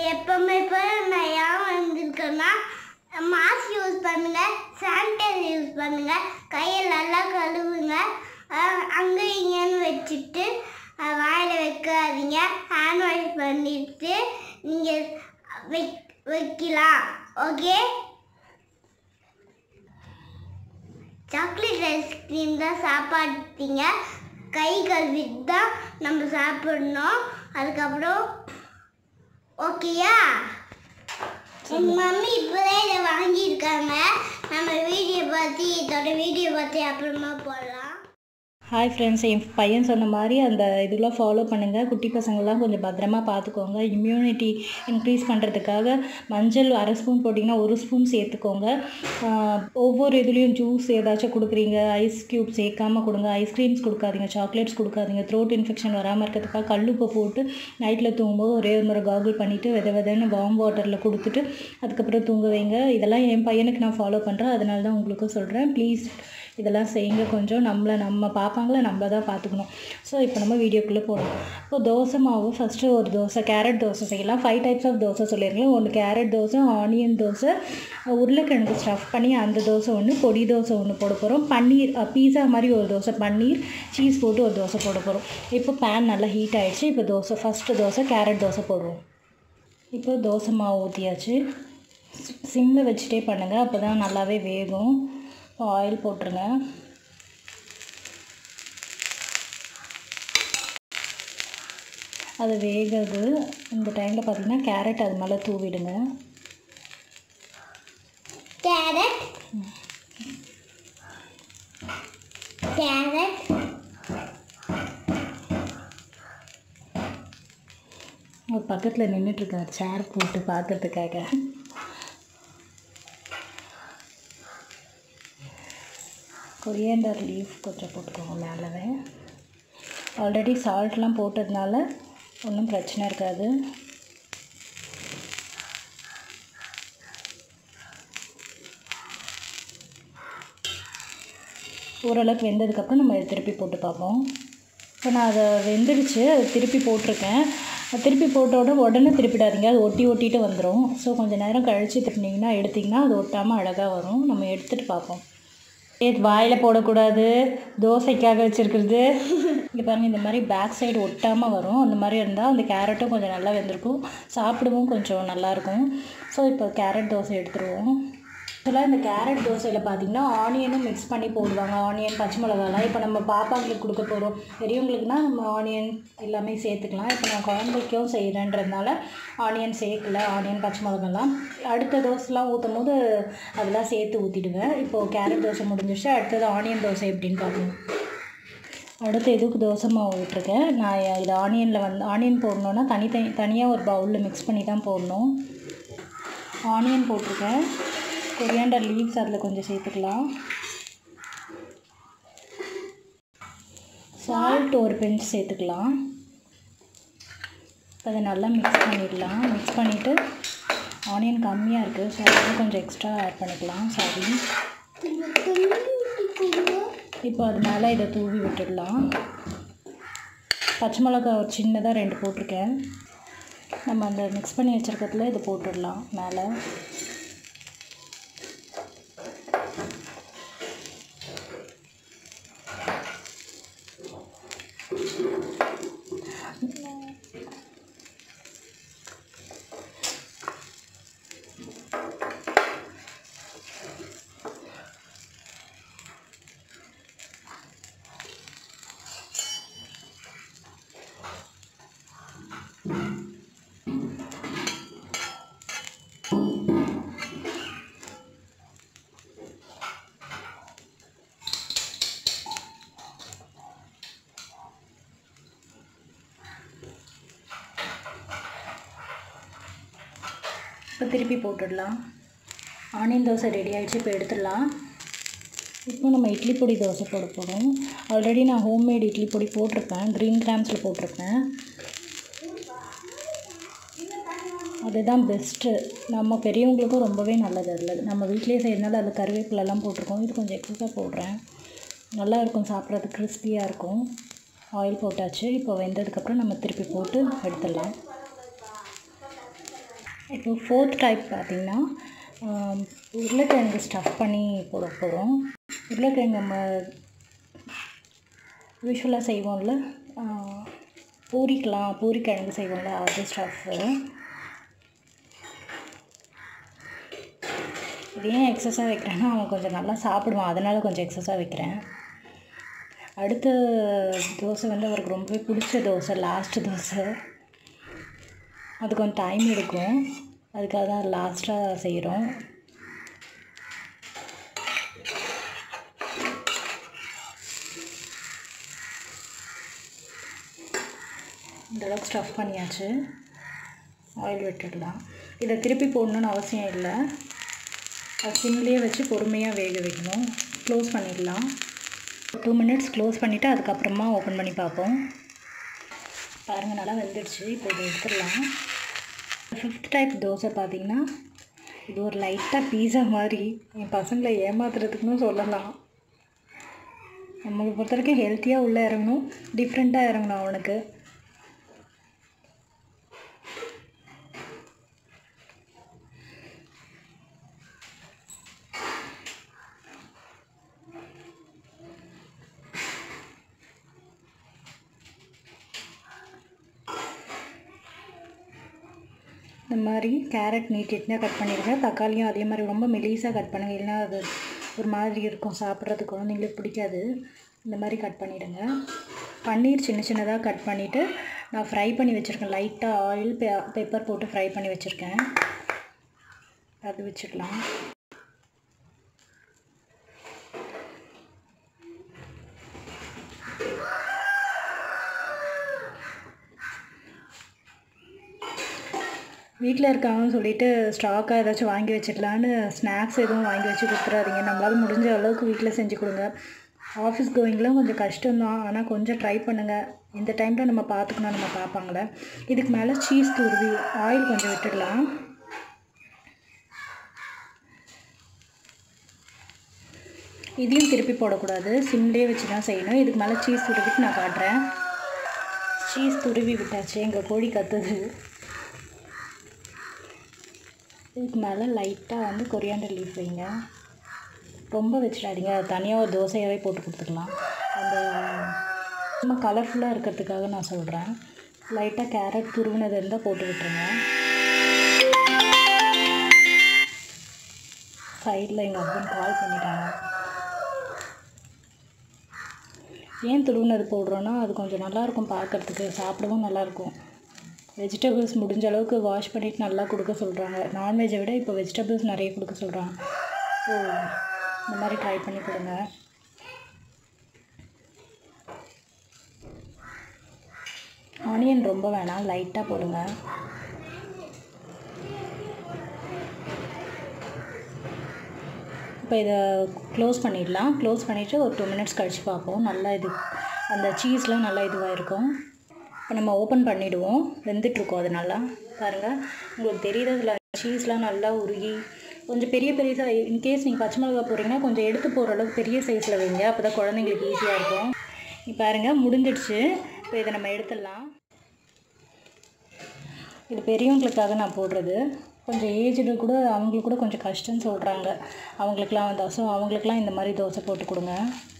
எப்பவுமே போய் நான் ஏன் வந்திருக்கேன்னா மாஸ்க் யூஸ் பண்ணுங்க சானிடைசர் யூஸ் பண்ணுங்க கையை நல்லா கழுவுங்க அஹ் அங்க இங்கேன்னு வச்சுட்டு அஹ் வாயில வைக்காதீங்க ஹேண்ட் வாஷ் பண்ணிட்டு நீங்க வைக் வைக்கலாம் ஓகே சாக்லேட் ஐஸ்கிரீம் தான் சாப்பாடுத்தீங்க கை கழுவிட்டு தான் நம்ம சாப்பிடணும் அதுக்கப்புறம் ஓகேயா எங்கள் மம்மி இப்போதான் இதை வாங்கியிருக்காங்க நம்ம வீடியோ பார்த்து இதோட வீடியோ பார்த்து அப்புறமா போடலாம் ஹாய் ஃப்ரெண்ட்ஸ் என் பையன் சொன்ன மாதிரி அந்த இதெல்லாம் ஃபாலோ பண்ணுங்கள் குட்டி பசங்கள்லாம் கொஞ்சம் பத்திரமா பார்த்துக்கோங்க இம்யூனிட்டி இன்க்ரீஸ் பண்ணுறதுக்காக மஞ்சள் அரை ஸ்பூன் போட்டிங்கன்னா ஒரு ஸ்பூன் சேர்த்துக்கோங்க ஆஹ் ஒவ்வொரு இதுலேயும் ஜூஸ் ஏதாச்சும் கொடுக்குறீங்க ஐஸ் க்யூப் சேர்க்காம கொடுங்க ஐஸ்கிரீம்ஸ் கொடுக்காதீங்க சாக்லேட்ஸ் கொடுக்காதீங்க த்ரோட் இன்ஃபெக்ஷன் வராமல் இருக்கிறதுக்காக கல்லுப்பை போட்டு நைட்டில் தூங்கும்போது ஒரே ஒரு முறை காகுல் பண்ணிவிட்டு வித விதன்னு வார்ம் வாட்டரில் கொடுத்துட்டு அதுக்கப்புறம் தூங்க வைங்க இதெல்லாம் என் பையனுக்கு நான் ஃபாலோ பண்ணுறேன் அதனால தான் உங்களுக்கும் சொல்கிறேன் ப்ளீஸ் இதெல்லாம் செய்யுங்க கொஞ்சம் நம்மளை நம்ம பார்ப்பாங்கள நம்ம தான் பார்த்துக்கணும் ஸோ இப்போ நம்ம வீடியோக்குள்ளே போகலாம் இப்போ தோசை மாவு ஃபஸ்ட்டு ஒரு தோசை கேரட் தோசை செய்யலாம் ஃபைவ் டைப்ஸ் ஆஃப் தோசை சொல்லியிருக்கேன் ஒன்று கேரட் தோசை ஆனியன் தோசை உருளைக்கிழங்கு ஸ்டஃப் பண்ணி அந்த தோசை ஒன்று பொடி தோசை ஒன்று போட போகிறோம் பன்னீர் பீஸா மாதிரி ஒரு தோசை பன்னீர் சீஸ் போட்டு ஒரு தோசை போட போகிறோம் இப்போ பேன் நல்லா ஹீட் ஆகிடுச்சு இப்போ தோசை ஃபஸ்ட்டு தோசை கேரட் தோசை போடுவோம் இப்போ தோசை மாவு ஊற்றியாச்சு சிம்மில் வச்சுட்டே பண்ணுங்கள் அப்போ தான் நல்லாவே வேகும் இப்போ ஆயில் போட்டுருங்க அது வேகுது இந்த டைமில் பார்த்தீங்கன்னா கேரட் அது மேலே தூவிடுங்க கேரட் கேரட் ஒரு பக்கத்தில் நின்றுட்டுருக்கார் சேர் போட்டு பார்க்கறதுக்காக கொரியண்டர் லீஃப் கொஞ்சம் போட்டுக்கோங்க மேலவே ஆல்ரெடி சால்ட்லாம் போட்டதுனால ஒன்றும் பிரச்சனை இருக்காது ஓரளவுக்கு வெந்ததுக்கப்புறம் நம்ம இதை திருப்பி போட்டு பார்ப்போம் இப்போ நான் அதை வெந்துடுச்சு அது திருப்பி போட்டிருக்கேன் அது திருப்பி போட்ட உடனே உடனே திருப்பிடாதீங்க அது ஒட்டி ஒட்டிட்டு வந்துடும் ஸோ கொஞ்சம் நேரம் கழித்து திருப்பினீங்கன்னா எடுத்திங்கன்னா அது ஒட்டாமல் அழகாக வரும் நம்ம எடுத்துகிட்டு பார்ப்போம் ஏ வாயில் போடக்கூடாது தோசைக்காக வச்சுருக்கிறது இங்கே பாருங்கள் இந்த மாதிரி பேக் சைடு ஒட்டாமல் வரும் அந்த மாதிரி இருந்தால் அந்த கேரட்டும் கொஞ்சம் நல்லா வெந்திருக்கும் சாப்பிடவும் கொஞ்சம் நல்லாயிருக்கும் ஸோ இப்போ கேரட் தோசை எடுத்துருவோம் ஆக்சுவலாக இந்த கேரட் தோசையில் பார்த்தீங்கன்னா ஆனியனும் மிக்ஸ் பண்ணி போடுவாங்க ஆனியன் பச்சை மிளகாலாம் இப்போ நம்ம பாப்பாங்களுக்கு கொடுக்க போகிறோம் பெரியவங்களுக்குனா நம்ம ஆனியன் எல்லாமே சேர்த்துக்கலாம் இப்போ நான் குழந்தைக்கும் செய்கிறேன்றதுனால ஆனியன் சேர்க்கல ஆனியன் பச்சை மிளகாலாம் அடுத்த தோசைலாம் ஊற்றும் போது அதெல்லாம் சேர்த்து ஊற்றிடுவேன் இப்போது கேரட் தோசை முடிஞ்சிருச்சு அடுத்தது ஆனியன் தோசை எப்படின்னு பார்க்கணும் அடுத்து எதுக்கு தோசை மாவு விட்டுருக்கேன் நான் இது ஆனியனில் வந்து ஆனியன் போடணுன்னா தனி தனி தனியாக ஒரு பவுலில் மிக்ஸ் பண்ணி தான் போடணும் ஆனியன் போட்டிருக்கேன் கொரியாண்டர் லீவ்ஸ் அதில் கொஞ்சம் சேர்த்துக்கலாம் சால்ட் ஒரு பிஞ்ச் சேர்த்துக்கலாம் இப்போ அதை நல்லா மிக்ஸ் பண்ணிடலாம் மிக்ஸ் பண்ணிவிட்டு ஆனியன் கம்மியாக இருக்குது ஸோ அதை கொஞ்சம் எக்ஸ்ட்ரா ஆட் பண்ணிக்கலாம் சாரி இப்போ அது மேலே இதை தூவி விட்டுடலாம் பச்சை மிளகா ஒரு சின்னதாக ரெண்டு போட்டிருக்கேன் நம்ம அந்த மிக்ஸ் பண்ணி வச்சுருக்கிறதுல இதை போட்டுடலாம் மேலே இப்போ திருப்பி போட்டுடலாம் ஆனியன் தோசை ரெடி ஆகிடுச்சு இப்போ எடுத்துடலாம் இப்போ நம்ம இட்லி பொடி தோசை போட போகிறோம் ஆல்ரெடி நான் ஹோம்மேட் இட்லி பொடி போட்டிருப்பேன் க்ரீன் கிராம்ஸில் போட்டிருப்பேன் அதுதான் பெஸ்ட்டு நம்ம பெரியவங்களுக்கும் ரொம்பவே நல்லது அதில் நம்ம வீட்டிலேயே செய்யறதுனால அதில் கருவேப்பிலெல்லாம் போட்டிருக்கோம் இது கொஞ்சம் எக்ஸஸாக போடுறேன் நல்லா இருக்கும் சாப்பிட்றதுக்கு கிறிஸ்பியாக இருக்கும் ஆயில் போட்டாச்சு இப்போ வெந்ததுக்கப்புறம் நம்ம திருப்பி போட்டு எடுத்துடலாம் இப்போ ஃபோர்த் டைப் பார்த்திங்கன்னா ஆம், உருளைக்கிழங்கு ஸ்டஃப் பண்ணி போட போகிறோம் உருளைக்கிழங்கு நம்ம யூஸ்வலாக செய்வோம்ல ஆ, பூரிக்கெலாம் பூரிக்கிழங்கு செய்வோம்ல அது ஸ்டஃப்பு இது ஏன் எக்ஸஸாக வைக்கிறேன்னா அவன் கொஞ்சம் நல்லா சாப்பிடுவான் அதனால் கொஞ்சம் எக்ஸஸாக வைக்கிறேன் அடுத்த தோசை வந்து அவருக்கு ரொம்பவே பிடிச்ச தோசை லாஸ்ட்டு தோசை அது கொஞ்சம் டைம் எடுக்கும் அதுக்காக தான் லாஸ்ட்டாக செய்கிறோம் இந்த அளவுக்கு ஸ்டஃப் பண்ணியாச்சு ஆயில் விட்டுடலாம் இதை திருப்பி போடணுன்னு அவசியம் இல்லை அது சிம்லேயே வச்சு பொறுமையாக வேக வைக்கணும் க்ளோஸ் பண்ணிடலாம் டூ மினிட்ஸ் க்ளோஸ் பண்ணிவிட்டு அதுக்கப்புறமா ஓப்பன் பண்ணி பார்ப்போம் பாருங்கள் நல்லா வெந்துடுச்சு இப்போ இதை எடுத்துடலாம் ஃபிஃப்த் டைப் தோசை பார்த்தீங்கன்னா இது ஒரு லைட்டாக பீஸா மாதிரி என் பசங்களை ஏமாத்துறதுக்குன்னு சொல்லலாம் நம்மளை பொறுத்த வரைக்கும் ஹெல்த்தியாக உள்ளே இறங்கணும் டிஃப்ரெண்ட்டாக இறங்கணும் அவனுக்கு இந்த மாதிரி கேரட் நீட்டிட்டுனா கட் பண்ணிடுங்க தக்காளியும் அதே மாதிரி ரொம்ப மெலிசாக கட் பண்ணுங்க இல்லைன்னா அது ஒரு மாதிரி இருக்கும் சாப்பிட்றதுக்கு குழந்தைங்களுக்கு பிடிக்காது இந்த மாதிரி கட் பண்ணிவிடுங்க பன்னீர் சின்ன சின்னதாக கட் பண்ணிவிட்டு நான் ஃப்ரை பண்ணி வச்சுருக்கேன் லைட்டாக ஆயில் பெ பெப்பர் போட்டு ஃப்ரை பண்ணி வச்சுருக்கேன் அது வச்சுக்கலாம் வீட்டில் இருக்காங்கன்னு சொல்லிட்டு ஸ்டாக்காக ஏதாச்சும் வாங்கி வச்சுக்கலான்னு ஸ்நாக்ஸ் எதுவும் வாங்கி வச்சு கொடுத்துறாதீங்க நம்மளால் முடிஞ்ச அளவுக்கு வீட்டில் செஞ்சு கொடுங்க ஆஃபீஸ் கோயிங்லாம் கொஞ்சம் கஷ்டம்தான் ஆனால் கொஞ்சம் ட்ரை பண்ணுங்கள் இந்த டைமில் நம்ம பார்த்துக்கணும் நம்ம பார்ப்பாங்களே இதுக்கு மேலே சீஸ் துருவி ஆயில் கொஞ்சம் விட்டுடலாம் இதையும் திருப்பி போடக்கூடாது சிம்லேயே வச்சு தான் செய்யணும் இதுக்கு மேலே சீஸ் துருவிட்டு நான் காட்டுறேன் சீஸ் துருவி விட்டாச்சு எங்கள் கோழி கத்துது இதுக்கு மேலே லைட்டாக வந்து கொரியாண்டர் லீஃப் வைங்க ரொம்ப வச்சிடாதீங்க அது தனியாக ஒரு தோசையாகவே போட்டு கொடுத்துக்கலாம் அந்த சும்மா கலர்ஃபுல்லாக இருக்கிறதுக்காக நான் சொல்கிறேன் லைட்டாக கேரட் துருவினது இருந்தால் போட்டு விட்டுருங்க சைடில் எங்கள் ஹஸ்பண்ட் கால் பண்ணிட்டாங்க ஏன் துருவினது போடுறோன்னா அது கொஞ்சம் நல்லாயிருக்கும் பார்க்குறதுக்கு சாப்பிடவும் நல்லாயிருக்கும் வெஜிடபிள்ஸ் முடிஞ்ச அளவுக்கு வாஷ் பண்ணிவிட்டு நல்லா கொடுக்க சொல்கிறாங்க நான்வெஜ்ஜை விட இப்போ வெஜிடபிள்ஸ் நிறைய கொடுக்க சொல்கிறாங்க ஸோ இந்த மாதிரி ட்ரை பண்ணி கொடுங்க ஆனியன் ரொம்ப வேணாம் லைட்டாக போடுங்க இப்போ இதை க்ளோஸ் பண்ணிடலாம் க்ளோஸ் பண்ணிவிட்டு ஒரு டூ மினிட்ஸ் கழித்து பார்ப்போம் நல்லா இது அந்த சீஸ்லாம் நல்லா இதுவாக இருக்கும் இப்போ நம்ம ஓப்பன் பண்ணிவிடுவோம் வெந்துட்டுருக்கோம் அது நல்லா பாருங்கள் உங்களுக்கு தெரியுறதுல சீஸ்லாம் நல்லா உருகி கொஞ்சம் பெரிய பெரிய சை இன்கேஸ் நீங்கள் பச்சை மிளகா போடுறீங்கன்னா கொஞ்சம் எடுத்து போகிற அளவுக்கு பெரிய சைஸில் வைங்க அப்போ தான் குழந்தைங்களுக்கு ஈஸியாக இருக்கும் இப்போ பாருங்கள் முடிஞ்சிடுச்சு இப்போ இதை நம்ம எடுத்துடலாம் இது பெரியவங்களுக்காக நான் போடுறது கொஞ்சம் ஏஜ்டு கூட அவங்களுக்கு கூட கொஞ்சம் கஷ்டம்னு சொல்கிறாங்க அவங்களுக்குலாம் தோசை அவங்களுக்குலாம் இந்த மாதிரி தோசை போட்டு கொடுங்க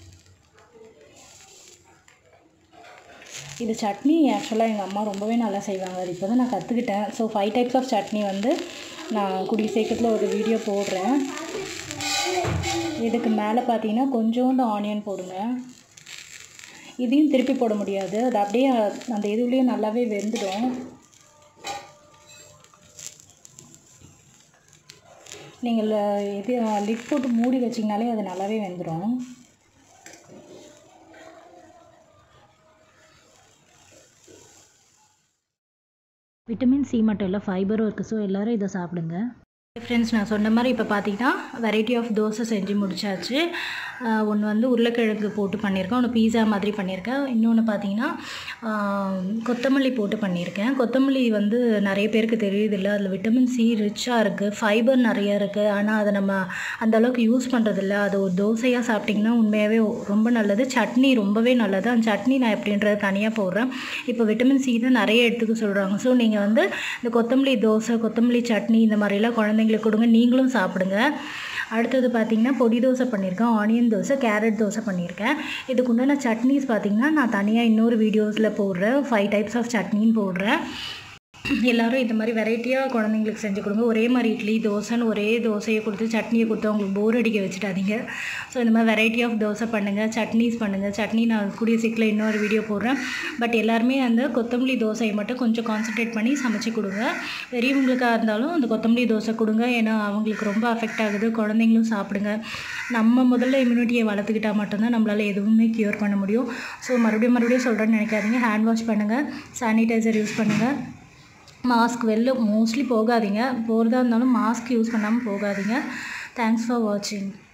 இது சட்னி ஆக்சுவலாக எங்கள் அம்மா ரொம்பவே நல்லா செய்வாங்க அது இப்போ தான் நான் கற்றுக்கிட்டேன் so five types of chutney வந்து நான் கூடிய சீக்கிரத்தில் ஒரு வீடியோ போடுறேன் இதுக்கு மேலே பார்த்தீங்கன்னா கொஞ்சோண்டு ஆனியன் போடுங்க இதையும் திருப்பி போட முடியாது அது அப்படியே அந்த இதுலேயே நல்லாவே வெந்துடும் நீங்கள் இது லிட் போட்டு மூடி வச்சிங்கனாலே அது நல்லாவே வெந்துடும் விட்டமின் சி மட்டும் இல்லை ஃபைபரும் இருக்குது ஸோ எல்லோரும் இதை சாப்பிடுங்க ஃப்ரெண்ட்ஸ் நான் சொன்ன மாதிரி இப்போ பார்த்தீங்கன்னா வெரைட்டி ஆஃப் தோசை செஞ்சு முடிச்சாச்சு ஒன்று வந்து உருளைக்கிழங்கு போட்டு பண்ணியிருக்கேன் ஒன்று பீஸா மாதிரி பண்ணியிருக்கேன் இன்னொன்று பார்த்தீங்கன்னா ஆஹ், கொத்தமல்லி போட்டு பண்ணியிருக்கேன் கொத்தமல்லி வந்து நிறைய பேருக்கு தெரியுதில்ல அதில் விட்டமின் சி ரிச்சாக இருக்குது ஃபைபர் நிறைய இருக்குது ஆனால் அதை நம்ம அந்த அளவுக்கு யூஸ் பண்ணுறதில்ல அது ஒரு தோசையாக சாப்பிட்டிங்கன்னா உண்மையாகவே ரொம்ப நல்லது சட்னி ரொம்பவே நல்லது அந்த சட்னி நான் எப்படின்றது தனியாக போடுறேன் இப்போ விட்டமின் சி தான் நிறைய எடுத்துக்க சொல்கிறாங்க ஸோ நீங்கள் வந்து இந்த கொத்தமல்லி தோசை கொத்தமல்லி சட்னி இந்த மாதிரிலாம் குழந்தைங்களுக்கு கொடுங்க நீங்களும் சாப்பிடுங்க அடுத்தது பார்த்தீங்கன்னா பொடி தோசை பண்ணியிருக்கேன் ஆனியன் தோசை கேரட் தோசை பண்ணியிருக்கேன் இதுக்கு உண்டான சட்னிஸ் பார்த்தீங்கன்னா நான் தனியாக இன்னொரு வீடியோஸில் போடுறேன் ஃபைவ் டைப்ஸ் ஆஃப் சட்னின்னு போடுறேன் எல்லாரும் இந்த மாதிரி வெரைட்டியாக குழந்தைங்களுக்கு செஞ்சு கொடுங்க ஒரே மாதிரி இட்லி தோசைன்னு ஒரே தோசையை கொடுத்து சட்னியை கொடுத்து அவங்களுக்கு போர் அடிக்க வச்சுட்டாதீங்க ஸோ இந்த மாதிரி வெரைட்டி ஆஃப் தோசை பண்ணுங்கள் சட்னிஸ் பண்ணுங்கள் சட்னி நான் கூடிய சீக்கிரம் இன்னொரு வீடியோ போடுறேன் பட் எல்லாருமே அந்த கொத்தமல்லி தோசையை மட்டும் கொஞ்சம் கான்சன்ட்ரேட் பண்ணி சமைச்சு கொடுங்க பெரியவங்களுக்காக இருந்தாலும் அந்த கொத்தமல்லி தோசை கொடுங்க ஏன்னா அவங்களுக்கு ரொம்ப அஃபெக்ட் ஆகுது குழந்தைங்களும் சாப்பிடுங்க நம்ம முதல்ல இம்யூனிட்டியை வளர்த்துக்கிட்டால் மட்டும்தான் நம்மளால் எதுவுமே க்யூர் பண்ண முடியும் ஸோ மறுபடியும் மறுபடியும் சொல்கிறேன்னு நினைக்காதீங்க ஹேண்ட் வாஷ் பண்ணுங்கள் சானிடைசர் யூஸ் பண்ணுங்கள் மாஸ்க் வெளில மோஸ்ட்லி போகாதீங்க போகிறதா இருந்தாலும் மாஸ்க் யூஸ் பண்ணாமல் போகாதீங்க தேங்க்ஸ் ஃபார் வாட்சிங்